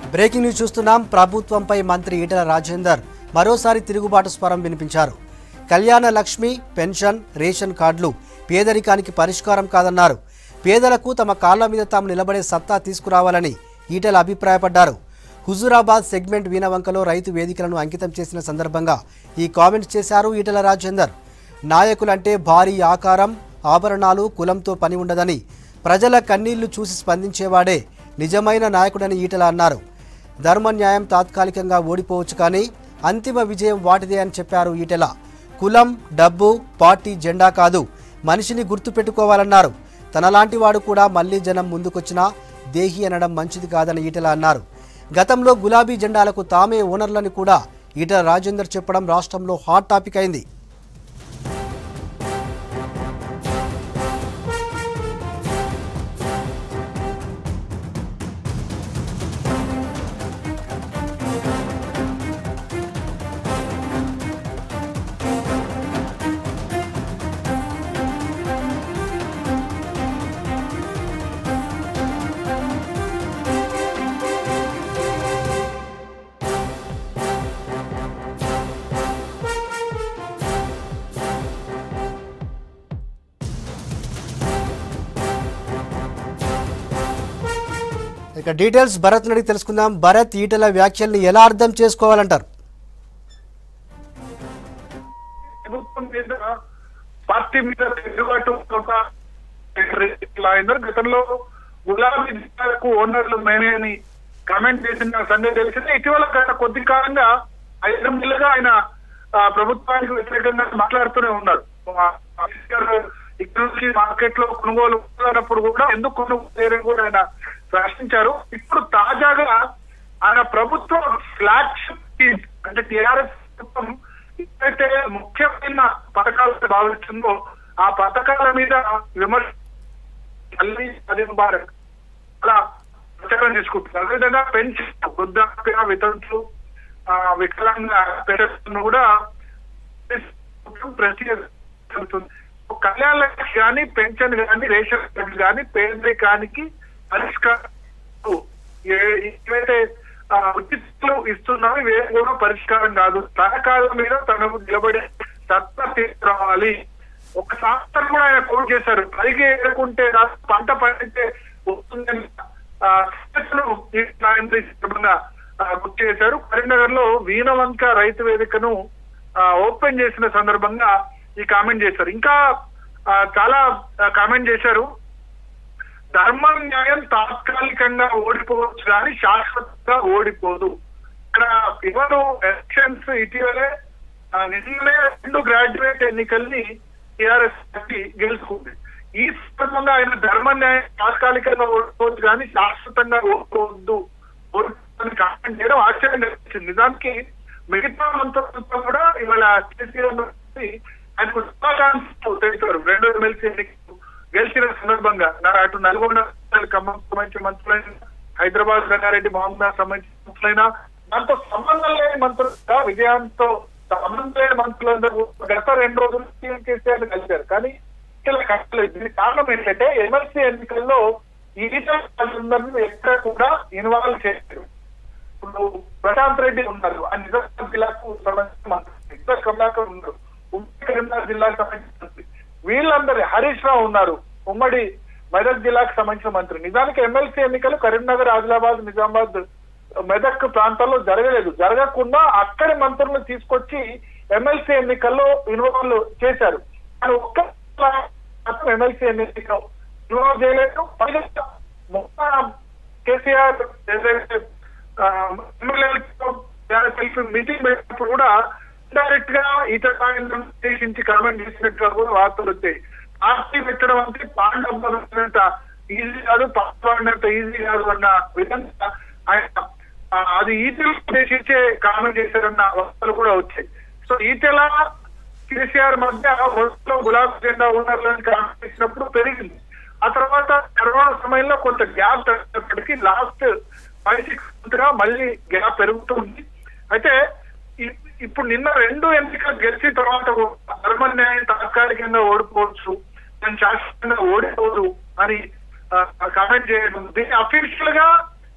Breaking news చూస్తున్నాం ప్రభుత్వంపై మంత్రి ఈటల రాజేందర్ మరోసారి తిరుగుబాటు స్వరం వినిపించారు కళ్యాణ లక్ష్మి పెన్షన్ రేషన్ కార్డులు పేదరికానికి పరిష్కారం కాదన్నారు పేదలకు తమ కాళ్ల మీద తాము నిలబడే సత్తా తీసుకురావాలని ఈటల అభిప్రాయపడ్డారు హుజూరాబాద్ సెగ్మెంట్ వీణవంకలో రైతు వేదికలను అంకితం చేసిన సందర్భంగా ఈ కామెంట్స్ చేశారు ఈటల రాజేందర్ నాయకులంటే భారీ ఆకారం ఆభరణాలు కులంతో పని ఉండదని ప్రజల కన్నీళ్లు చూసి స్పందించేవాడే నిజమైన నాయకుడని ఈటల అన్నారు ధర్మ న్యాయం తాత్కాలికంగా ఓడిపోవచ్చు కానీ అంతిమ విజయం వాటిదే అని చెప్పారు ఈటెల కులం డబ్బు పార్టీ జెండా కాదు మనిషిని గుర్తుపెట్టుకోవాలన్నారు తనలాంటి వాడు కూడా మళ్లీ జనం ముందుకొచ్చినా దేహి అనడం మంచిది కాదని ఈటెల అన్నారు గతంలో గులాబీ జెండాలకు తామే ఓనర్లని కూడా ఈటెల రాజేందర్ చెప్పడం రాష్ట్రంలో హాట్ టాపిక్ అయింది ఇక డీటెయిల్స్ భరత్ అడిగి తెలుసుకుందాం భరత్ ఈటెల వ్యాఖ్యల్ని ఎలా అర్థం చేసుకోవాలంటారు ప్రభుత్వం మీద పార్టీ మీద తిరుగుబాటు ఒక లాయర్ గతంలో గులాబీ జిల్లాలకు ఓనర్లు మేమే అని కామెంట్ చేసిన సంగతి తెలిసింది ఇటీవల గత కొద్ది కాలంగా ఐదు నెలలుగా ఆయన ఆ, ప్రభుత్వానికి వ్యతిరేకంగా మాట్లాడుతూనే ఉన్నారు ఆ, ఆఫీసర్ ఇక్కడ నుంచి మార్కెట్ లో కొనుగోలు ఉన్నప్పుడు కూడా ఎందుకు కొనుగోలు చేయరని కూడా ఆయన ప్రశ్నించారు ఇప్పుడు తాజాగా ఆయన ప్రభుత్వం ఫ్లాగ్షిప్ అంటే టిఆర్ఎస్ ప్రభుత్వం ఏదైతే ముఖ్యమైన పథకాలు భావిస్తుందో ఆ పథకాల మీద విమర్శ మళ్ళీ అదే ముబారక్ అలా ప్రచారం చేసుకుంటున్నారు అదేవిధంగా పెన్షన్ వృద్ధాప్య వితంతులు ఆ, వికలాంగ పెన్షన్ కూడా ప్రత్యేక జరుగుతుంది. కళ్యాణ లక్ష్మి కానీ పెన్షన్ కానీ రేషన్ కార్డు కానీ పేదరికానికి పరిష్కారం ఏ- ఏవైతే ఆ, ఉచితాలు ఇస్తున్నామో ఇవే కూడా పరిష్కారం కాదు తనకాల మీద తనకు నిలబడే సత్తా తీసుకురావాలి ఒక సంస్థను కూడా ఆయన కోట్ చేశారు పైకి ఎదుర్కొంటే రాష్ట్ర పంట పండితే వస్తుందని ఆ, సంస్థను ఈ ఆయన ఈ సందర్భంగా ఆ, గుర్తు చేశారు కరీంనగర్ లో వీణవంక రైతు వేదికను ఆ, ఓపెన్ చేసిన సందర్భంగా ఈ కామెంట్ చేశారు ఇంకా ఆ, చాలా ఆ, కామెంట్ చేశారు ధర్మ న్యాయం తాత్కాలికంగా ఓడిపోవచ్చు కానీ శాశ్వతంగా ఓడిపోదు ఇక్కడ ఎవరు ఎలక్షన్స్ ఇటీవలే ఆ, నిజంగానే రెండు గ్రాడ్యుయేట్ ఎన్నికల్ని టిఆర్ఎస్ పార్టీ గెలుచుకుంది ఈ సందర్భంగా ఆయన ధర్మ న్యాయం తాత్కాలికంగా ఓడిపోవచ్చు కానీ శాశ్వతంగా ఓడిపోవద్దు ఓడిపోవద్దని కామెంట్ చేయడం ఆశ్చర్యం కలిగించింది నిజానికి మిగతా మంత్రులతో కూడా ఇవాళ కేసీఆర్ నుంచి ఆయనకు శుభాకాంక్షలు తెలిపారు రెండు ఎమ్మెల్సీ ఎన్నికలు గెలిచిన సందర్భంగా నా అటు నల్గొండ ఖమ్మం సంబంధించిన మంత్రులైన హైదరాబాద్ రంగారెడ్డి మహమ్మద్ సంబంధించిన మంత్రులైన దాంతో సంబంధం లేని మంత్రులుగా విజయంతో సంబంధం లేని మంత్రులందరూ గత రెండు రోజులు సీఎం కేసీఆర్ కలిశారు కానీ ఇలా కట్టలేదు దీనికి కారణం ఏంటంటే ఎమ్మెల్సీ ఎన్నికల్లో ఈ వాళ్ళందరినీ ఎక్కడ కూడా ఇన్వాల్వ్ చేశారు ఇప్పుడు ప్రశాంత్ రెడ్డి ఉన్నారు ఆ నిజామాబాద్ జిల్లాకు సంబంధించిన మంత్రి ఇంకా కమలాకర్ ఉన్నారు ఉమ్మడి కరీంనగర్ జిల్లాకు సంబంధించిన మంత్రి వీళ్ళందరి హరీష్ రావు ఉన్నారు ఉమ్మడి మెదక్ జిల్లాకు సంబంధించిన మంత్రి నిజానికి ఎమ్మెల్సీ ఎన్నికలు కరీంనగర్ ఆదిలాబాద్ నిజామాబాద్ మెదక్ ప్రాంతాల్లో జరగలేదు జరగకుండా అక్కడి మంత్రులను తీసుకొచ్చి ఎమ్మెల్సీ ఎన్నికల్లో ఇన్వాల్వ్ చేశారు కానీ ఒక్క మాత్రం ఎమ్మెల్సీ ఎన్నికల్లో ఇన్వాల్వ్ చేయలేదు పైగా మొత్తం కేసీఆర్ ఏదైతే ఎమ్మెల్యేలతో కలిసి మీటింగ్ పెట్టినప్పుడు కూడా డైరెక్ట్ గా ఇతర సాయంత్రం ఉద్దేశించి కామెంట్ చేసినట్టుగా కూడా వార్తలు వచ్చాయి పార్టీ పెట్టడం అంటే పాండవంత ఈజీ కాదు పాడినంత ఈజీ కాదు అన్న విధంగా ఆయన ఆ, అది ఈటెలు ఉద్దేశించే కామెంట్ చేశారన్న వార్తలు కూడా వచ్చాయి సో ఈటెల కేసీఆర్ మధ్య మొదట్లో గులాబీ జెండా ఉన్నారని కామెంట్ చేసినప్పుడు పెరిగింది ఆ తర్వాత కరోనా సమయంలో కొంత గ్యాప్ తగ్గినప్పటికీ లాస్ట్ ఫైవ్ సిక్స్ మంత్ గా మళ్ళీ గ్యాప్ పెరుగుతుంది అయితే ఇ- ఇప్పుడు నిన్న రెండు ఎన్నికలు గెలిచిన తర్వాత కూడా ధర్మ న్యాయం తాత్కాలికంగా ఓడిపోవచ్చు నేను శాశ్వతంగా ఓడిపోదు అని కామెంట్ చేయడం దీన్ని అఫీషియల్ గా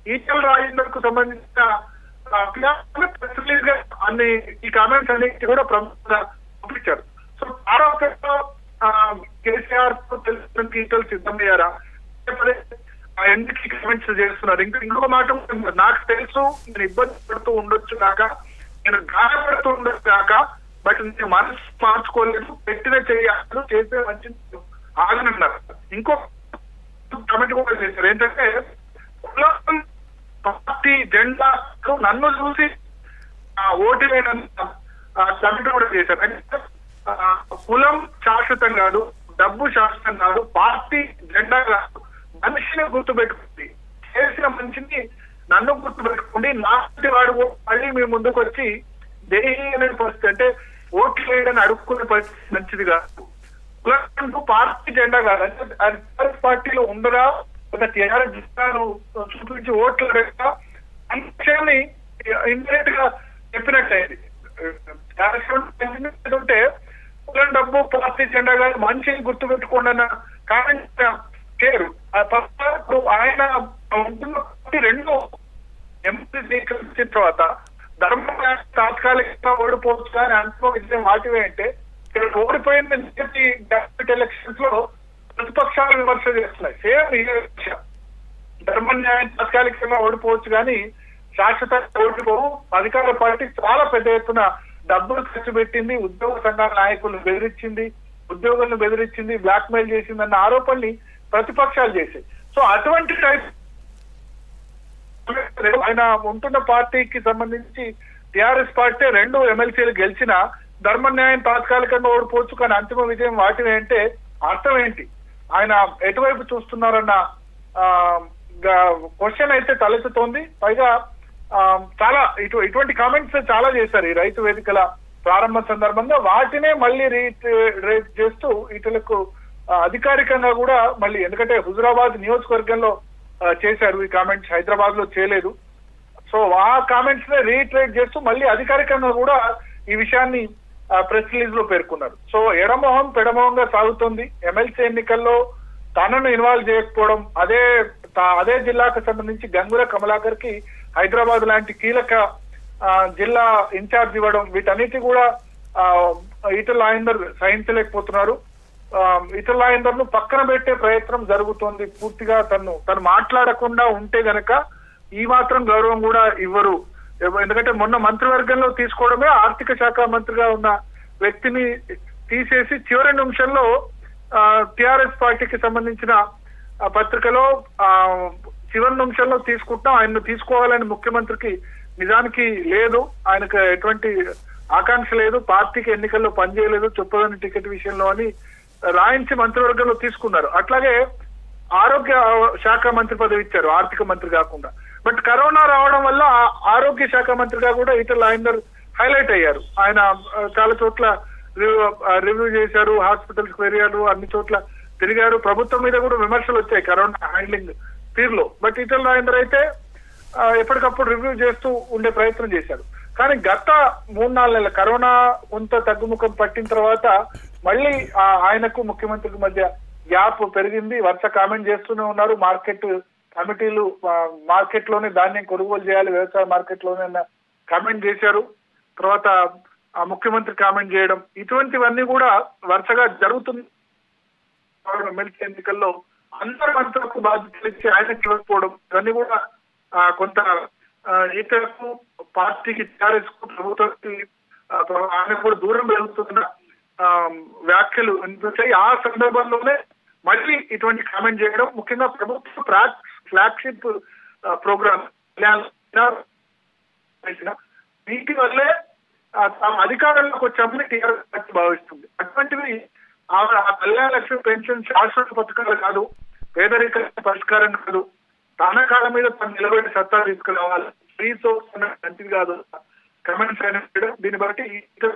ఈటల రాజేందర్ కు సంబంధించిన ప్రెస్ రిలీజ్ గా అన్ని ఈ కామెంట్స్ అన్నిటి కూడా ప్రముఖంగా పంపించారు సో ఆరోగ్యంలో కేసీఆర్ కు తెలుసు ఈటలు సిద్ధమయ్యారా లేకపోతే ఆ ఎందుకు కామెంట్స్ చేస్తున్నారు ఇంకా ఇంకో మాట కూడా ఉంది. నాకు తెలుసు నేను ఇబ్బంది పడుతూ ఉండొచ్చు కాక నేను గాయపడుతూ ఉండొచ్చు కాక బట్ నేను మనసు మార్చుకోలేదు పెట్టిన చేయాలి చేసే మంచి ఆగనన్నారు ఇంకో కమిటీ కూడా చేశారు ఏంటంటే కులం పార్టీ జెండా నన్ను చూసి ఆ, ఓటు వేయనని కమిటీ కూడా చేశారు అంటే ఆ, కులం శాశ్వతం కాదు డబ్బు శాశ్వతం కాదు పార్టీ జెండా కాదు మనిషిని గుర్తుపెట్టుకుంది చేసిన మనిషిని నన్ను గుర్తుపెట్టుకోండి నాటి వాడు కూడా మళ్ళీ మీ ముందుకు వచ్చి దేహి అనే పరిస్థితి అంటే ఓట్లు వేయడని అడుక్కునే పరిస్థితి మంచిది కాదు కులం పార్టీ జెండా కాదు అంటే అది టీఆర్ఎస్ పార్టీలో ఉండరా ఒక టీఆర్ఎస్ జెండాను చూపించి ఓట్లు అడగరా అనే విషయాన్ని ఇండైరెక్ట్ గా చెప్పినట్టయింది టీఆర్ఎస్ ఉంటే కులం డబ్బు పార్టీ జెండా కాదు మనిషిని గుర్తు పెట్టుకోండి అన్న కామెంట్ చేయరు ఆ పక్క ఇప్పుడు ఆయన ఉంటున్న పార్టీ రెండు ఎంపీ స్వీకరించిన తర్వాత ధర్మ తాత్కాలికంగా ఓడిపోవచ్చు కానీ అంతిమ విజయం వాటివే అంటే ఇక్కడ ఓడిపోయిన నిజానికి గవర్నమెంట్ ఎలక్షన్స్ లో ప్రతిపక్షాలు విమర్శ చేస్తున్నాయి సేమ్ ఇదే విషయం ధర్మ న్యాయం తాత్కాలికంగా ఓడిపోవచ్చు కానీ శాశ్వత ఓడిపోవు అధికార పార్టీ చాలా పెద్ద ఎత్తున డబ్బులు ఖర్చు పెట్టింది ఉద్యోగ సంఘాల నాయకులను బెదిరించింది ఉద్యోగులను బెదిరించింది బ్లాక్ మెయిల్ చేసింది అన్న ఆరోపణని ప్రతిపక్షాలు చేశాయి సో అటువంటి టైప్ ఆయన ఉంటున్న పార్టీకి సంబంధించి టిఆర్ఎస్ పార్టీ రెండు ఎమ్మెల్సీలు గెలిచిన ధర్మ న్యాయం తాత్కాలికంగా ఓడిపోవచ్చు కానీ అంతిమ విజయం వాటిని అంటే అర్థం ఏంటి ఆయన ఎటువైపు చూస్తున్నారన్న క్వశ్చన్ అయితే తలెత్తుతోంది పైగా ఆ, చాలా ఇటు ఇటువంటి కామెంట్స్ చాలా చేశారు ఈ రైతు వేదికల ప్రారంభ సందర్భంగా వాటినే మళ్ళీ రీట్ రేట్ చేస్తూ ఇటులకు ఆ, అధికారికంగా కూడా మళ్ళీ ఎందుకంటే హుజురాబాద్ నియోజకవర్గంలో ఆ, చేశారు ఈ కామెంట్స్ హైదరాబాద్ లో చేయలేదు సో ఆ కామెంట్స్ ని రీట్రేట్ చేస్తూ మళ్ళీ అధికారికంగా కూడా ఈ విషయాన్ని ప్రెస్ రిలీజ్ లో పేర్కొన్నారు సో ఎడమోహం పెడమోహంగా సాగుతుంది ఎమ్మెల్సీ ఎన్నికల్లో తనను ఇన్వాల్వ్ చేయకపోవడం అదే తా- అదే జిల్లాకు సంబంధించి గంగుల కమలాకర్ కి హైదరాబాద్ లాంటి కీలక ఆ, జిల్లా ఇన్ఛార్జ్ ఇవ్వడం వీటన్నిటి కూడా ఆ, ఈటల రాజేందర్ సహించలేకపోతున్నారు ఆ, ఇతర లాయందర్ను పక్కన పెట్టే ప్రయత్నం జరుగుతోంది పూర్తిగా తను తను మాట్లాడకుండా ఉంటే గనక ఈ మాత్రం గౌరవం కూడా ఇవ్వరు ఎవ- ఎందుకంటే మొన్న మంత్రివర్గంలో తీసుకోవడమే ఆర్థిక శాఖ మంత్రిగా ఉన్న వ్యక్తిని తీసేసి చివరి నిమిషంలో టిఆర్ఎస్ పార్టీకి సంబంధించిన ఆ పత్రికలో ఆ, చివరి నిమిషంలో తీసుకుంటాం ఆయన్ను తీసుకోవాలని ముఖ్యమంత్రికి నిజానికి లేదు ఆయనకు ఎటువంటి ఆకాంక్ష లేదు పార్టీకి ఎన్నికల్లో పనిచేయలేదు చొప్పదని టికెట్ విషయంలో అని రాయించి మంత్రివర్గంలో తీసుకున్నారు అట్లాగే ఆరోగ్య శాఖ మంత్రి పదవి ఇచ్చారు ఆర్థిక మంత్రి కాకుండా బట్ కరోనా రావడం వల్ల ఆ ఆరోగ్య శాఖ మంత్రిగా కూడా ఈటల రాజేందర్ హైలైట్ అయ్యారు ఆయన ఆ, చాలా చోట్ల రివ్యూ- ఆ, రివ్యూ చేశారు హాస్పిటల్స్ వెళ్ళారు అన్ని చోట్ల తిరిగారు ప్రభుత్వం మీద కూడా విమర్శలు వచ్చాయి కరోనా హ్యాండ్లింగ్ తీరులో బట్ ఈటల రాజేందర్ అయితే ఆ, ఎప్పటికప్పుడు రివ్యూ చేస్తూ ఉండే ప్రయత్నం చేశారు కానీ గత మూడు నాలుగు నెలల కరోనా కొంత తగ్గుముఖం పట్టిన తర్వాత మళ్ళీ ఆ, ఆయనకు ముఖ్యమంత్రికి మధ్య గ్యాప్ పెరిగింది వరుస కామెంట్ చేస్తూనే ఉన్నారు మార్కెట్ కమిటీలు ఆ, మార్కెట్ లోనే ధాన్యం కొనుగోలు చేయాలి వ్యవసాయ మార్కెట్ లోనే అన్న కామెంట్ చేశారు తర్వాత ఆ ముఖ్యమంత్రి కామెంట్ చేయడం ఇటువంటివన్నీ కూడా వరుసగా జరుగుతుంది ఎమ్మెల్సీ ఎన్నికల్లో అందరు మంత్రులకు బాధ్యతలు ఇచ్చి ఆయనకి ఇవ్వకపోవడం ఇవన్నీ కూడా ఆ, కొంత ఆ, ఇతరులకు పార్టీకి టీఆర్ఎస్ కు ప్రభుత్వానికి ఆ, ప్ర- ఆయనకు కూడా దూరం పెరుగుతున్న ఆ, వ్యాఖ్యలు వినిపించాయి ఆ సందర్భంలోనే మళ్ళీ ఇటువంటి కామెంట్ చేయడం ముఖ్యంగా ప్రభుత్వ ఫ్లాగ్షిప్ ప్రోగ్రామ్ వీటి వల్లే ఆ, తాము అధికారంలోకి వచ్చామని టీఆర్ఎస్ పార్టీ భావిస్తుంది అటువంటివి ఆవిడ ఆ కళ్యాణ లక్ష్మి పెన్షన్ శాశ్వత పథకాలు కాదు పేదరిక పరిష్కారం కాదు తన కాళ్ళ మీద తను నిలబడి సత్తా తీసుకురావాలి ఫ్రీ సోర్స్ మంచిది కాదు కమెంట్స్ అయినా చేయడం దీన్ని బట్టి ఇతర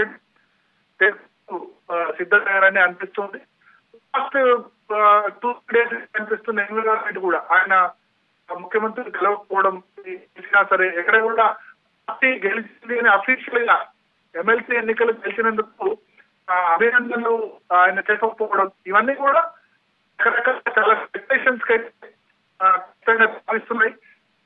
ఆ, సిద్ధమయ్యారని అనిపిస్తుంది లాస్ట్ టూ డేస్ అనిపిస్తుంది ఎన్విరాన్మెంట్ కూడా ఆయన ఆ, ముఖ్యమంత్రి గెలవకపోవడం చేసినా సరే ఎక్కడ కూడా పార్టీ గెలిచింది అని అఫీషియల్ గా ఎమ్మెల్సీ ఎన్నికలు గెలిచినందుకు ఆ, అభినందనలు ఆయన చెప్పకపోవడం ఇవన్నీ కూడా రకరకాల చాలా ఎక్స్పెక్టేషన్స్ కి అయితే, ఆ, ఖచ్చితంగా భావిస్తున్నాయి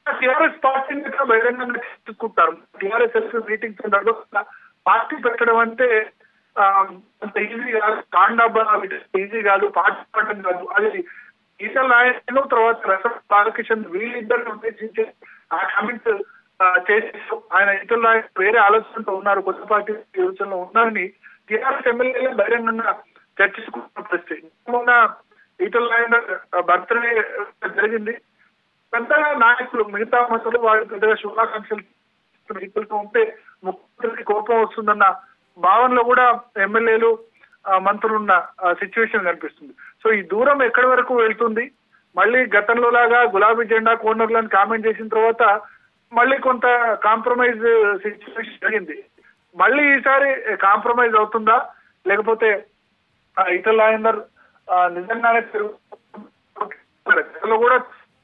బహిరంగంగా బహిరంగంగా తీసుకుంటారు టిఆర్ఎస్ మీటింగ్ సందర్భంగా పార్టీ పెట్టడం అంటే ఆ, అంత ఈజీ కాదు కాండాబా ఈజీ కాదు పార్టీ పెట్టడం కాదు అది ఈటల నాయకులు తర్వాత రసం బాలకిషన్ వీళ్ళిద్దరిని ఉద్దేశించి ఆ కామెంట్ చేసేసారు ఆయన ఇతర నాయకులు వేరే ఆలోచనతో ఉన్నారు కొత్త పార్టీ యోచనలో ఉన్నారని టీఆర్ఎస్ ఎమ్మెల్యేలే బహిరంగంగా చర్చించుకున్న పరిస్థితి మొన్న ఈటల నాయన బర్త్డే జరిగింది పెద్దగా నాయకులు మిగతా మతలు వాళ్ళు పెద్దగా శుభాకాంక్షలు వ్యక్తులతో ఉంటే ముఖ్యమంత్రికి కోపం వస్తుందన్న భావనలో కూడా ఎమ్మెల్యేలు ఆ, మంత్రులు ఉన్న సిచ్యువేషన్ కనిపిస్తుంది సో ఈ దూరం ఎక్కడి వరకు వెళ్తుంది మళ్ళీ గతంలో లాగా గులాబీ జెండా కోనర్లను కామెంట్ చేసిన తర్వాత మళ్ళీ కొంత కాంప్రమైజ్ సిచ్యువేషన్ జరిగింది మళ్ళీ ఈసారి కాంప్రమైజ్ అవుతుందా లేకపోతే ఆ, ఈటల రాజేందర్ ఆ, నిజంగానే తిరుగు గతంలో కూడా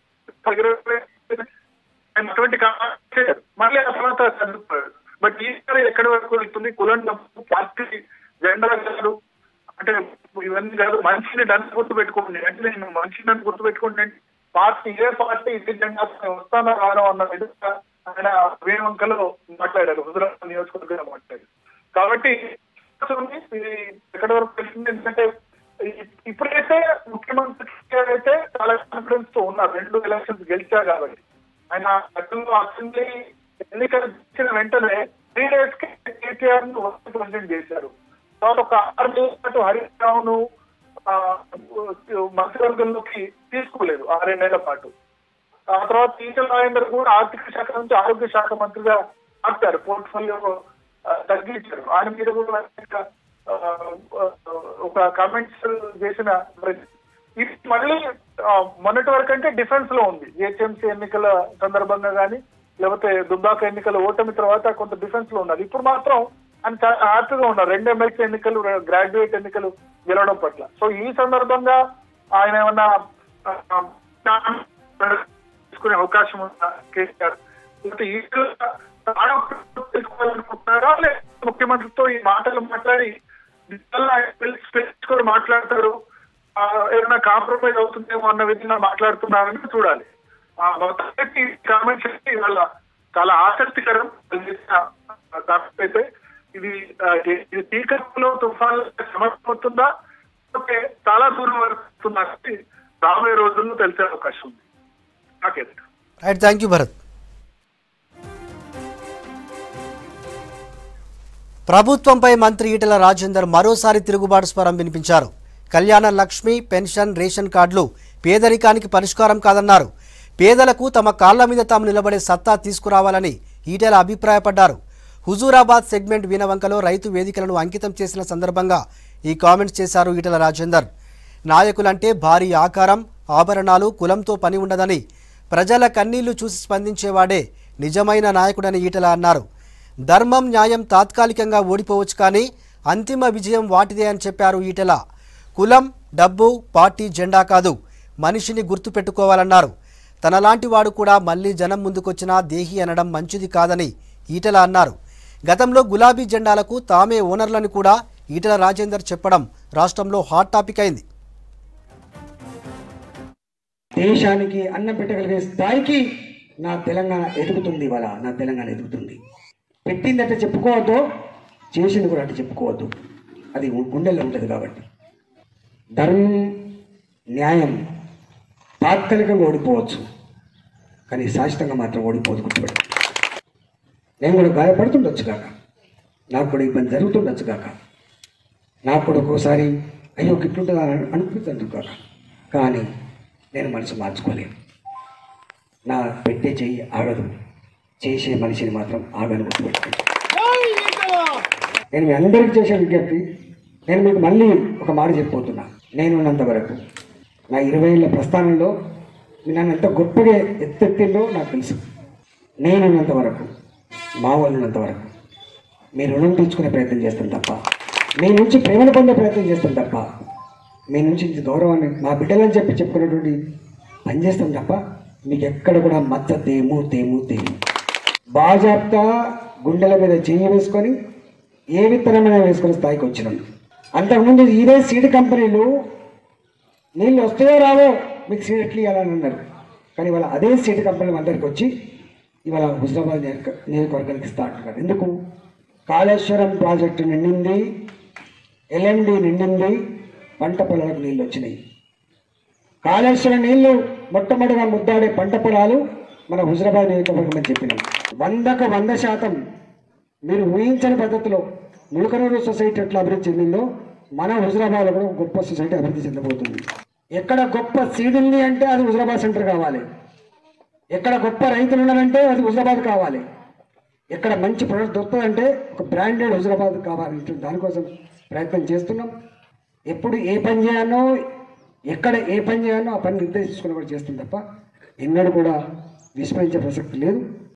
ఆయన అటువంటి కామెంట్ చేశారు. మళ్ళీ ఆ తర్వాత చదువుతాడు బట్ ఈసారి ఎక్కడి వరకు వెళ్తుంది కులం డబ్బు పార్టీ జెండా కాదు అంటే ఇవన్నీ కాదు మనిషిని డన్ గుర్తు పెట్టుకోండి అంటే నేను మనిషిని నన్ను గుర్తు పెట్టుకోండి అంటే పార్టీ ఏ పార్టీ ఇది జెండా వస్తానో రానో అన్న విధంగా ఆయన వేవంకలో మాట్లాడారు హుజరాబాద్ నియోజకవర్గంలో మాట్లాడారు కాబట్టి ఉంది. ఇది ఎక్కడి వరకు వెళ్తుంది ఎందుకంటే ఇ- ఇప్పుడైతే ముఖ్యమంత్రి అయితే చాలా కాన్ఫిడెన్స్ తో ఉన్నారు రెండు ఎలక్షన్స్ గెలిచారు కాబట్టి ఆయన గతంలో అసెంబ్లీ ఎన్నికలు ఇచ్చిన వెంటనే త్రీ డేస్ కి కేటీఆర్ ను వర్క్ ప్రెసిడెంట్ చేశారు తర్వాత ఒక ఆరు నెలల పాటు హరీష్ రావును ఆ, మంత్రివర్గంలోకి తీసుకోలేదు ఆరేడు నెలల పాటు ఆ తర్వాత ఈటల రాజేందర్ కూడా ఆర్థిక శాఖ నుంచి ఆరోగ్య శాఖ మంత్రిగా మార్చారు పోర్ట్ఫోలియో ఆ, తగ్గించారు ఆయన మీద కూడా అనేక, ఆ, ఆ, ఒక కామెంట్స్ చేసిన పరిస్థితి. ఇది మళ్ళీ ఆ, మొన్నటి వరకు అంటే డిఫెన్స్ లో ఉంది జిహెచ్ఎంసీ ఎన్నికల సందర్భంగా కానీ లేకపోతే దుబ్బాక ఎన్నికల ఓటమి తర్వాత కొంత డిఫెన్స్ లో ఉన్నారు ఇప్పుడు మాత్రం ఆయన చాలా హ్యాపీగా ఉన్నారు రెండు ఎమ్మెల్సీ ఎన్నికలు గ్రాడ్యుయేట్ ఎన్నికలు గెలవడం పట్ల సో ఈ సందర్భంగా ఆయన ఏమన్నా ఆ, ఆ, తీసుకునే అవకాశం ఉందా కేసీఆర్ లేకపోతే ఈ తాను తెలుసుకోవాలనుకుంటున్నారా లేదా ముఖ్యమంత్రితో ఈ మాటలు మాట్లాడి దీనివల్ల ఆయన పిలిచి పిలుచుకొని మాట్లాడతారు ఆ, ఏదైనా కాంప్రమైజ్ అవుతుందేమో అన్న విధంగా మాట్లాడుతున్నారని చూడాలి ఆ, మొత్తానికి కామెంట్స్ అయితే ఇవాళ చాలా ఆసక్తికరం వాళ్ళు చేసిన కామెంట్స్ అయితే ఇది ఆ, ఇది టీకప్లో తుఫాన్ సమర్థమవుతుందా లేకపోతే చాలా దూరం వరకు వస్తుందా అనేది రాబోయే రోజుల్లో తెలిసే అవకాశం ఉంది నాకే రైట్ థ్యాంక్ యూ భరత్ ప్రభుత్వంపై మంత్రి ఈటెల రాజేందర్ మరోసారి తిరుగుబాటు స్వరం వినిపించారు కళ్యాణ లక్ష్మి పెన్షన్ రేషన్ కార్డులు పేదరికానికి పరిష్కారం కాదన్నారు పేదలకు తమ కాళ్ల మీద తాము నిలబడే సత్తా తీసుకురావాలని ఈటెల అభిప్రాయపడ్డారు హుజూరాబాద్ సెగ్మెంట్ వీనవంకలో రైతు వేదికలను అంకితం చేసిన సందర్భంగా ఈ కామెంట్స్ చేశారు ఈటెల రాజేందర్ నాయకులంటే భారీ ఆకారం ఆభరణాలు కులంతో పని ఉండదని ప్రజల కన్నీళ్లు చూసి స్పందించేవాడే నిజమైన నాయకుడని ఈటల అన్నారు ధర్మం న్యాయం తాత్కాలికంగా ఓడిపోవచ్చు కానీ అంతిమ విజయం వాటిదే అని చెప్పారు ఈటెల కులం డబ్బు పార్టీ జెండా కాదు మనిషిని గుర్తుపెట్టుకోవాలన్నారు తనలాంటి వాడు కూడా మళ్ళీ జనం ముందుకొచ్చినా దేహి అనడం మంచిది కాదని ఈటల అన్నారు గతంలో గులాబీ జెండాలకు తామే ఓనర్లని కూడా ఈటల రాజేందర్ చెప్పడం రాష్ట్రంలో హాట్ టాపిక్ అయింది దేశానికి అన్నం పెట్టగలిగే స్థాయికి నా తెలంగాణ ఎదుగుతుంది ఇవాళ నా తెలంగాణ ఎదుగుతుంది పెట్టిందంటే చెప్పుకోవద్దు చేసింది కూడా అంటే చెప్పుకోవద్దు అది గుండెల్లో ఉంటుంది కాబట్టి ధర్మం న్యాయం తాత్కాలికంగా ఓడిపోవచ్చు కానీ శాశ్వతంగా మాత్రం ఓడిపోదు గుర్తుపెట్టు నేను కూడా గాయపడుతుండొచ్చు కాక నాకు కూడా ఇబ్బంది జరుగుతుండొచ్చు కాక నాకు కూడా ఒక్కోసారి అయ్యో గిట్లుంటుందా అని అనిపిస్తుంది కాక కానీ నేను మనసు మార్చుకోలేను నా పెట్టే చెయ్యి ఆగదు చేసే మనిషిని మాత్రం ఆగను గుర్తుపెట్టుకోండి నేను మీ అందరికీ చేసే విజ్ఞప్తి నేను మీకు మళ్ళీ ఒక మాట చెప్పిపోతున్నా నేను ఉన్నంత వరకు నా ఇరవై ఏళ్ళ ప్రస్థానంలో మీరు నన్ను ఎంత గొప్పగా ఎత్తెత్తిందో నాకు తెలుసు నేను ఉన్నంత వరకు మా వాళ్ళు ఉన్నంత వరకు మీ రుణం తీర్చుకునే ప్రయత్నం చేస్తాను తప్ప మీ నుంచి ప్రేమను పొందే ప్రయత్నం చేస్తాను తప్ప మీ నుంచి ఇంత గౌరవాన్ని మా బిడ్డలని చెప్పి చెప్పుకునేటువంటి పని చేస్తాం తప్ప మీకు ఎక్కడ కూడా మచ్చ తేము తేము తేము బాజాప్తా గుండెల మీద చెయ్యి వేసుకొని ఏ విత్తనమైనా వేసుకొని స్థాయికి వచ్చినాం అంతకుముందు ఇదే సీడ్ కంపెనీలు నీళ్ళు వస్తాయో రావో మీకు సీడ్ ఎట్లా ఇవ్వాలని అన్నారు కానీ వాళ్ళ అదే సీడ్ కంపెనీలు అందరికి వచ్చి ఇవాళ హుజరాబాద్ నియోజక- నియోజకవర్గానికి స్టార్ట్ కాదు ఎందుకు కాళేశ్వరం ప్రాజెక్టు నిండింది ఎల్ఎండి నిండింది పంట పొలాలకు నీళ్ళు వచ్చినాయి కాళేశ్వరం నీళ్లు మొట్టమొదటిగా ముద్దాడే పంట పొలాలు మన హుజరాబాద్ నియోజకవర్గం అని చెప్పినాం వందకు వంద శాతం మీరు ఊహించని పద్ధతిలో ములకనూరు సొసైటీ ఎట్లా అభివృద్ధి చెందిందో మన హుజరాబాద్లో కూడా ఒక గొప్ప సొసైటీ అభివృద్ధి చెందబోతుంది ఎక్కడ గొప్ప సీడ్ ఉంది అంటే అది హుజరాబాద్ సెంటర్ కావాలి ఎక్కడ గొప్ప రైతులు ఉన్నారంటే అది హుజరాబాద్ కావాలి ఎక్కడ మంచి ప్రొడక్ట్ దొరుకుతుందంటే ఒక బ్రాండెడ్ హుజరాబాద్ కావాలి దానికోసం ప్రయత్నం చేస్తున్నాం ఎప్పుడు ఏ పని చేయాలో ఎక్కడ ఏ పని చేయాలో ఆ పని నిర్దేశించుకుని కూడా చేస్తాం తప్ప ఎన్నడూ కూడా విస్మరించే ప్రసక్తి లేదు